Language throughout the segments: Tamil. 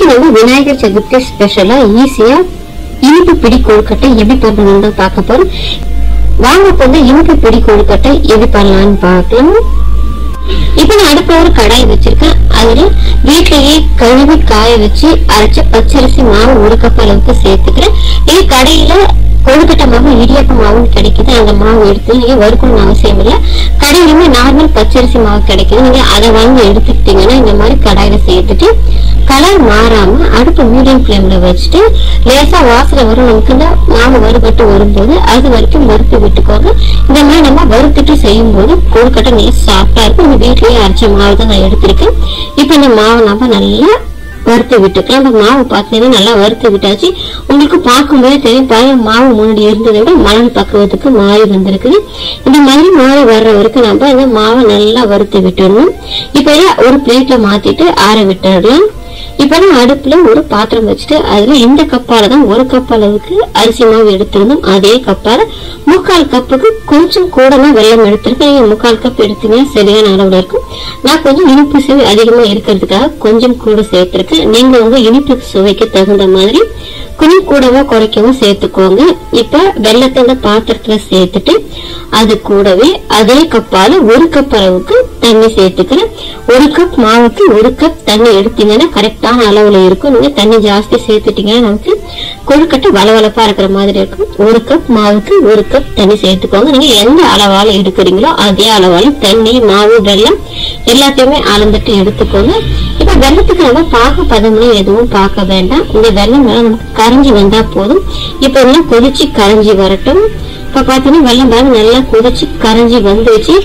இன்னைக்கு நம்ம விநாயகர் சதுர்த்தி ஸ்பெஷலா ஈஸியா இனிப்பு பிடி கொழுக்கட்டை எப்படி பண்றதுன்னு தான் பார்க்க போறோம் வாங்க இப்ப வந்து இனிப்பு பிடி கொழுக்கட்டை எப்படி பண்ணலாம்னு பார்க்கலாம் இப்ப நான் அடுப்புல ஒரு கடாய் வச்சிருக்கேன் அதுல வீட்லயே கழுவி காய வச்சு அரைச்ச பச்சரிசி மாவு ஒரு கப் அளவுக்கு சேர்த்துக்கிறேன் இது கடையில கொழுக்கட்டை மாவு இடியாப்ப மாவும் கிடைக்குது அந்த மாவு எடுத்து நீங்க வறுக்கணும்னு அவசியம் இல்லை கடையிலுமே நார்மல் பச்சரிசி மாவு கிடைக்குது நீங்க அதை வாங்கி எடுத்துக்கிட்டீங்கன்னா இந்த மாதிரி கடாயில சேர்த்துட்டு கலர் மாறாம அடுப்பு மீடியம் ஃப்ளேம்ல வச்சுட்டு லேசா வாசனை வரும் நமக்கு இந்த மாவு வறுபட்டு வரும்போது அது வரைக்கும் வறுத்து விட்டுக்கோங்க இந்த மாதிரி நம்ம வறுத்துட்டு செய்யும் போது கொழுக்கட்டை நல்லா சாஃப்டா இருக்கும் இந்த வீட்லயே அரைச்ச மாவு தான் நான் எடுத்திருக்கேன் இப்ப இந்த மாவை நம்ம நல்லா வறுத்து விட்டுக்கலாம் அந்த மாவு பார்த்தீங்கன்னா நல்லா வறுத்து விட்டாச்சு உங்களுக்கு பார்க்கும்போதே தெரியும் பாருங்க மாவு முன்னாடி இருந்ததை விட மணல் பக்குவத்துக்கு மாறி வந்திருக்குது இந்த மாதிரி மாறி வர்ற வரைக்கும் நம்ம இந்த மாவை நல்லா வறுத்து விட்டுடணும் இப்ப இதை ஒரு பிளேட்ல மாத்திட்டு ஆற விட்டுடலாம் இப்ப நான் அடுப்புல ஒரு பாத்திரம் வச்சுட்டு அதுல இந்த கப்பால தான் ஒரு கப் அளவுக்கு அரிசி மாவு எடுத்திருந்தோம் அதே கப்பால முக்கால் கப்புக்கு கொஞ்சம் கூட தான் வெள்ளம் எடுத்திருக்கேன் நீங்க முக்கால் கப் எடுத்தீங்கன்னா சரியான அளவுல இருக்கும் நான் கொஞ்சம் இனிப்பு சுவை அதிகமா இருக்கிறதுக்காக கொஞ்சம் கூட சேர்த்திருக்கேன் நீங்க உங்க இனிப்பு சுவைக்கு தகுந்த மாதிரி கொஞ்சம் கூடவோ குறைக்கவோ சேர்த்துக்கோங்க இப்ப வெள்ளத்தை இந்த பாத்திரத்துல சேர்த்துட்டு அது கூடவே அதே கப்பால ஒரு கப் அளவுக்கு தண்ணி சேர்த்துக்கிறேன் ஒரு கப் மாவுக்கு ஒரு கப் தண்ணி எடுத்தீங்கன்னா கரெக்டான அளவுல இருக்கும் நீங்க தண்ணி ஜாஸ்தி சேர்த்துட்டீங்கன்னா நமக்கு கொழுக்கட்டை வளவளப்பா இருக்கிற மாதிரி இருக்கும் ஒரு கப் மாவுக்கு ஒரு கப் தண்ணி சேர்த்துக்கோங்க நீங்க எந்த அளவால எடுக்கிறீங்களோ அதே அளவால தண்ணி மாவு வெல்லம் எல்லாத்தையுமே அளந்துட்டு எடுத்துக்கோங்க இப்ப வெள்ளத்துக்கு நம்ம பாக பதம்னு எதுவும் பார்க்க வேண்டாம் இந்த வெள்ளம் நல்லா நமக்கு கரைஞ்சி வந்தா போதும் இப்ப எல்லாம் கொதிச்சு கரைஞ்சி வரட்டும் இப்ப பாத்தீங்கன்னா வெள்ளம் பாருங்க நல்லா கொதிச்சு கரைஞ்சி வந்துச்சு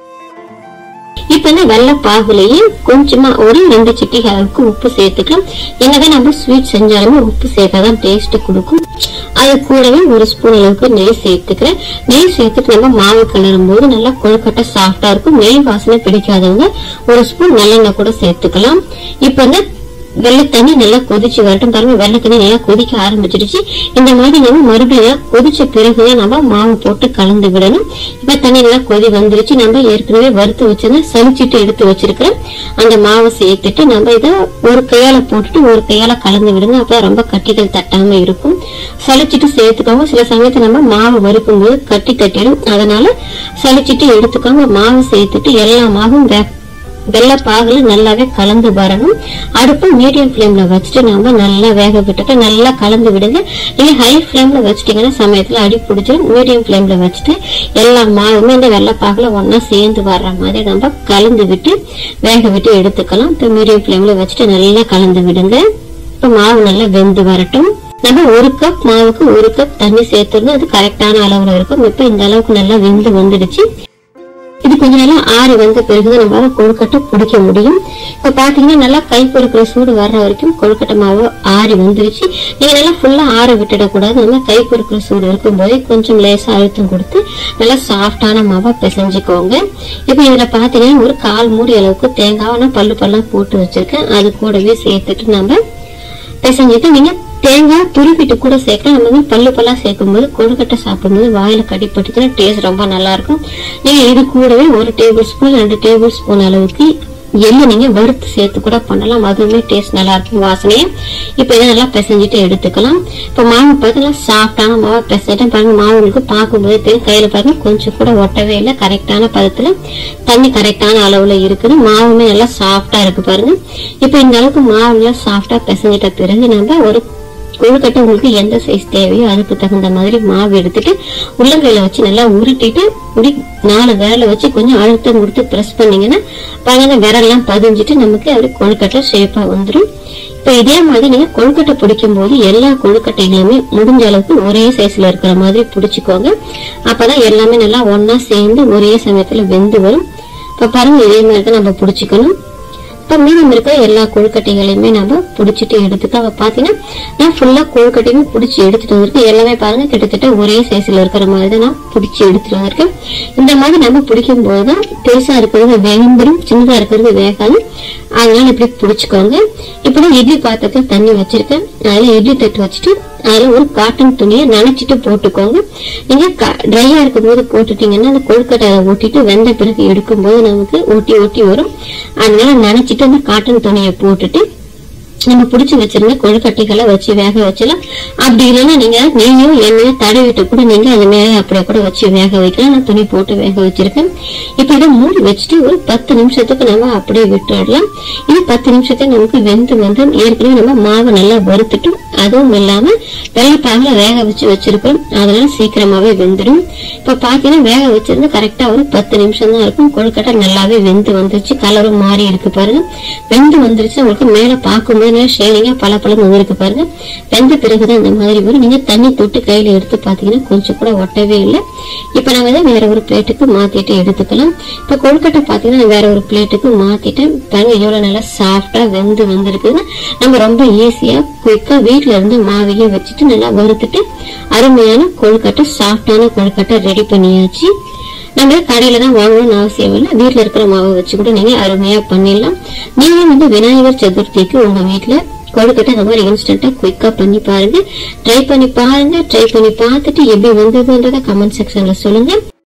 இப்ப இந்த வெள்ளை பாகுலயே கொஞ்சமா ஒரு ரெண்டு சிட்டிகை அளவுக்கு உப்பு சேர்த்துக்கலாம் என்னதான் நம்ம ஸ்வீட் செஞ்சாலுமே உப்பு சேர்த்தாதான் டேஸ்ட் கொடுக்கும் அது கூடவே ஒரு ஸ்பூன் அளவுக்கு நெய் சேர்த்துக்கிறேன் நெய் சேர்த்துட்டு நம்ம மாவு கிளறும் போது நல்லா கொழுக்கட்டை சாஃப்டா இருக்கும் நெய் வாசனை பிடிக்காதவங்க ஒரு ஸ்பூன் நல்லெண்ணெய் கூட சேர்த்துக்கலாம் இப்ப இந்த வெள்ளை தண்ணி நல்லா கொதிச்சு வரட்டும் பாருங்க வெள்ளை தண்ணி நல்லா கொதிக்க ஆரம்பிச்சிருச்சு இந்த மாதிரி நம்ம மறுபடியும் கொதிச்ச பிறகுதான் நம்ம மாவு போட்டு கலந்து விடணும் இப்ப தண்ணி நல்லா கொதி வந்துருச்சு நம்ம ஏற்கனவே வறுத்து வச்சிருந்த சலிச்சிட்டு எடுத்து வச்சிருக்கிறேன் அந்த மாவை சேர்த்துட்டு நம்ம இதை ஒரு கையால போட்டுட்டு ஒரு கையால கலந்து விடுங்க அப்ப ரொம்ப கட்டிகள் தட்டாம இருக்கும் சலிச்சிட்டு சேர்த்துக்கோங்க சில சமயத்துல நம்ம மாவு வறுக்கும் போது கட்டி தட்டிடும் அதனால சலிச்சிட்டு எடுத்துக்கோங்க மாவு சேர்த்துட்டு எல்லா மாவும் வே- வெள்ளை பாகுல நல்லாவே கலந்து வரணும் அடுப்பு மீடியம் ஃப்ளேம்ல வச்சுட்டு நம்ம நல்லா வேக விட்டுட்டு நல்லா கலந்து விடுங்க நீங்க ஹை ஃப்ளேம்ல வச்சிட்டீங்கன்னா சமயத்துல அடி பிடிச்சிடும் மீடியம் ஃப்ளேம்ல வச்சுட்டு எல்லா மாவுமே இந்த வெள்ளை பாகுல ஒண்ணா சேர்ந்து வர்ற மாதிரி நம்ம கலந்து விட்டு வேக விட்டு எடுத்துக்கலாம் இப்ப மீடியம் ஃப்ளேம்ல வச்சுட்டு நல்லா கலந்து விடுங்க இப்ப மாவு நல்லா வெந்து வரட்டும் நம்ம ஒரு கப் மாவுக்கு ஒரு கப் தண்ணி சேர்த்துருந்தோம் அது கரெக்டான அளவுல இருக்கும் இப்ப இந்த அளவுக்கு நல்லா வெந்து வந்துடுச்சு இது கொஞ்ச நேரம் ஆறி வந்த பிறகுதான் நம்மளால கொழுக்கட்டை பிடிக்க முடியும் இப்ப பாத்தீங்கன்னா நல்லா கை பொறுக்கிற சூடு வர்ற வரைக்கும் கொழுக்கட்டை மாவு ஆறி வந்துருச்சு நீங்க நல்லா ஃபுல்லா ஆற விட்டுடக்கூடாது நல்லா கை பொறுக்கிற சூடு இருக்கும் போதே கொஞ்சம் லேசா அழுத்தம் கொடுத்து நல்லா சாஃப்டான மாவா பிசைஞ்சுக்கோங்க இப்ப இதுல பாத்தீங்கன்னா ஒரு கால் மூடி அளவுக்கு தேங்காய் நான் பல்லு பல்லா போட்டு வச்சிருக்கேன் அது கூடவே சேர்த்துட்டு நம்ம பிசைஞ்சிட்டு நீங்க தேங்காய் துருவிட்டு கூட சேர்க்கலாம் நம்ம வந்து பல்லு பல்லா சேர்க்கும் போது கொழுக்கட்டை சாப்பிடும்போது வாயில கடிப்பட்டுச்சுன்னா டேஸ்ட் ரொம்ப நல்லா இருக்கும் நீங்க இது கூடவே ஒரு டேபிள் ஸ்பூன் ரெண்டு டேபிள் ஸ்பூன் அளவுக்கு எள்ளு நீங்க வறுத்து சேர்த்து கூட பண்ணலாம் அதுவுமே டேஸ்ட் நல்லா இருக்கும் வாசனையே இப்ப இதை நல்லா பிசைஞ்சிட்டு எடுத்துக்கலாம் இப்ப மாவு பார்த்தீங்கன்னா சாஃப்டான மாவை பிசைட்டு பாருங்க மாவு உங்களுக்கு பார்க்கும்போது தெரியும் கையில பாருங்க கொஞ்சம் கூட ஒட்டவே இல்லை கரெக்டான பதத்துல தண்ணி கரெக்டான அளவுல இருக்குது மாவுமே நல்லா சாஃப்டா இருக்கு பாருங்க இப்ப இந்த அளவுக்கு மாவு நல்லா சாஃப்டா பிசைஞ்சிட்ட பிறகு நம்ம ஒரு கொழுக்கட்டை உங்களுக்கு எந்த சைஸ் தேவையோ அதுக்கு தகுந்த மாதிரி மாவு எடுத்துட்டு உள்ளங்கையில வச்சு நல்லா உருட்டிட்டு இப்படி நாலு விரல வச்சு கொஞ்சம் அழுத்தம் கொடுத்து பிரஸ் பண்ணீங்கன்னா பாருங்க விரல்லாம் பதிஞ்சிட்டு நமக்கு அப்படி கொழுக்கட்டை ஷேப்பா வந்துடும் இப்ப இதே மாதிரி நீங்க கொழுக்கட்டை பிடிக்கும் போது எல்லா கொழுக்கட்டைகளுமே முடிஞ்ச அளவுக்கு ஒரே சைஸ்ல இருக்கிற மாதிரி பிடிச்சுக்கோங்க அப்பதான் எல்லாமே நல்லா ஒண்ணா சேர்ந்து ஒரே சமயத்துல வெந்து வரும் இப்ப பாருங்க இதே மாதிரி தான் நம்ம பிடிச்சிக்கணும் இப்ப மீதம் இருக்கிற எல்லா கொழுக்கட்டைகளையுமே நம்ம புடிச்சிட்டு எடுத்துட்டு அவ பாத்தீங்கன்னா நான் ஃபுல்லா கொழுக்கட்டையுமே புடிச்சு எடுத்துட்டு வந்திருக்கேன் எல்லாமே பாருங்க கிட்டத்தட்ட ஒரே சைஸ்ல இருக்கிற மாதிரி தான் நான் புடிச்சு எடுத்துட்டு வந்திருக்கேன் இந்த மாதிரி நம்ம பிடிக்கும் போதுதான் பெருசா இருக்கிறது வேகம்பரும் சின்னதா இருக்கிறது வேகாது அதனால இப்படி புடிச்சுக்கோங்க இப்படி இட்லி பாத்திரத்துல தண்ணி வச்சிருக்கேன் அதுல இட்லி தட்டு வச்சுட்டு அதுல ஒரு காட்டன் துணியை நனைச்சிட்டு போட்டுக்கோங்க நீங்க ட்ரையா இருக்கும் போது போட்டுட்டீங்கன்னா அந்த கொழுக்கட்டை அதை ஒட்டிட்டு வெந்த பிறகு எடுக்கும்போது நமக்கு ஒட்டி ஒட்டி வரும் அதனால நனைச்சிட்டு அந்த காட்டன் துணியை போட்டுட்டு நம்ம பிடிச்சி வச்சிருந்த கொழுக்கட்டைகளை வச்சு வேக வச்சலாம் அப்படி இல்லைன்னா நீங்க நெய்யோ எண்ணெயோ தடவிட்டு கூட நீங்க அது மேல அப்படியே கூட வச்சு வேக வைக்கலாம் நான் துணி போட்டு வேக வச்சிருக்கேன் இப்ப இதை மூடி வச்சுட்டு ஒரு பத்து நிமிஷத்துக்கு நம்ம அப்படியே விட்டுடலாம் இது பத்து நிமிஷத்துக்கு நமக்கு வெந்து வந்து ஏற்கனவே நம்ம மாவு நல்லா வறுத்துட்டு அதுவும் இல்லாம வெள்ளைப்பாகுல வேக வச்சு வச்சிருக்கோம் அதனால சீக்கிரமாவே வெந்துடும் இப்ப பாத்தீங்கன்னா வேக வச்சிருந்து கரெக்டா ஒரு பத்து நிமிஷம் தான் இருக்கும் கொழுக்கட்டை நல்லாவே வெந்து வந்துருச்சு கலரும் மாறி இருக்கு பாருங்க வெந்து வந்துருச்சு உங்களுக்கு மேல பார்க்கும்போது நல்லா ஷேடிங்கா பல பழம் இருக்கு பாருங்க வெந்த பிறகுதான் இந்த மாதிரி வரும் நீங்க தண்ணி தொட்டு கையில எடுத்து பாத்தீங்கன்னா கொஞ்சம் கூட ஒட்டவே இல்லை இப்ப நம்ம இதை வேற ஒரு பிளேட்டுக்கு மாத்திட்டு எடுத்துக்கலாம் இப்ப கொழுக்கட்டை பாத்தீங்கன்னா நான் வேற ஒரு பிளேட்டுக்கு மாத்திட்டேன் பாருங்க எவ்வளவு நல்லா சாஃப்டா வெந்து வந்திருக்குதுன்னா நம்ம ரொம்ப ஈஸியா குயிக்கா வீட்ல இருந்து மாவையும் வச்சுட்டு நல்லா வறுத்துட்டு அருமையான கொழுக்கட்டை சாஃப்டான கொழுக்கட்டை ரெடி பண்ணியாச்சு நம்ம கடையில தான் வாங்கணும்னு அவசியம் இல்லை வீட்ல இருக்கிற மாவை வச்சு கூட நீங்க அருமையா பண்ணிடலாம் நீங்க வந்து விநாயகர் சதுர்த்திக்கு உங்க வீட்ல கொழுக்கட்டை இந்த மாதிரி இன்ஸ்டன்டா குயிக்கா பண்ணி பாருங்க ட்ரை பண்ணி பாருங்க ட்ரை பண்ணி பார்த்துட்டு எப்படி வந்ததுன்றத கமெண்ட் செக்ஷன்ல சொல்லுங்க